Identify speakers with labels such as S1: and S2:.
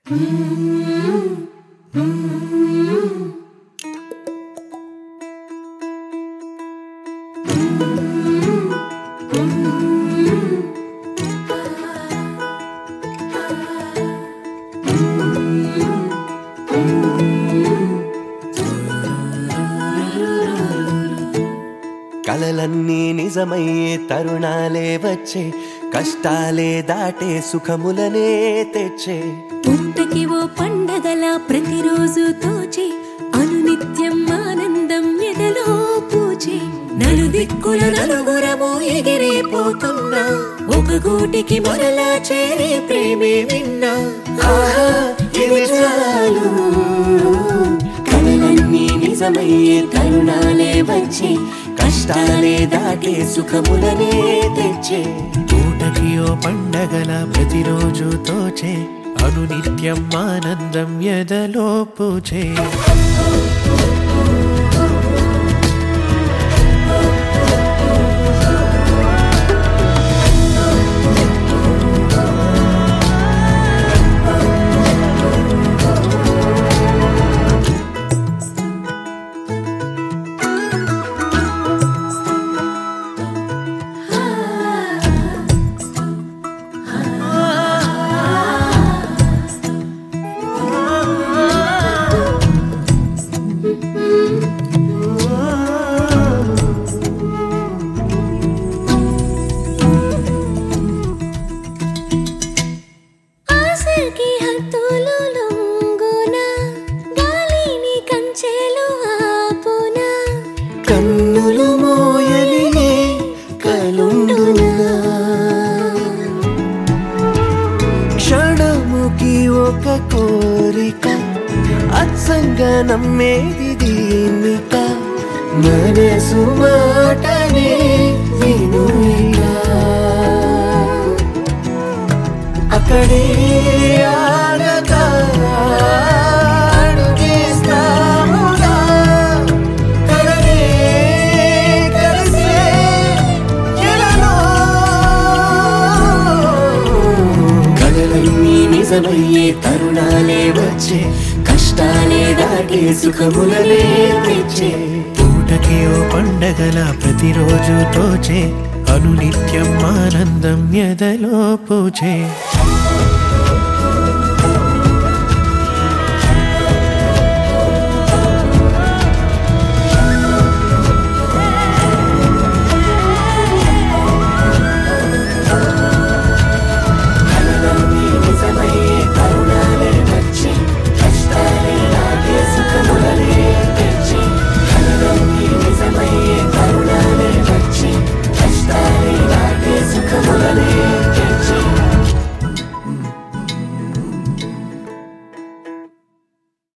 S1: కలలన్నీ నిజమయ్యే తరుణాలే వచ్చే కష్టాలే దాటే సుఖములనే తెచ్చే
S2: పుట్టకి ఓ పండగల ప్రతిరోజు తోచే అనునిత్యం ఆనందం ఎదలో పూచే నలుదిక్కుల నలుగురము ఎగిరిపోతున్నా ఒక గూటికి మొరలా చేరే ప్రేమే విన్నా
S1: ఆహా, ఇది చాలు కలలన్నీ నిజమయ్యే తరుణాలే వచ్చే కష్టాలే దాటే సుఖములనే తెచ్చే
S3: పూటకి ఓ పండగల ప్రతిరోజు తోచే అనునిత్యం ఆనందం ఎదలో పూచే
S2: ఆశకి హద్దులు లొంగున గాలిని కంచెలు ఆపునా
S1: కన్నులు మోయని కలుండునా క్షణముకి ఒక కోరిక అత్సంగా నమ్మేది దీనిక మనసు మాటనే వినుయిగా అక్కడే ఆగగా అడుగేస్తాముగా కలనే కలిసే ఎలలో కలలన్నీ నిజమయ్యే తరుణాలే వచ్చే కష్టాలే దాటే సుఖములనే తెచ్చే
S3: పూటకి ఓ పండగల ప్రతిరోజు తోచే అనునిత్యం ఆనందం ఎదలో పూచే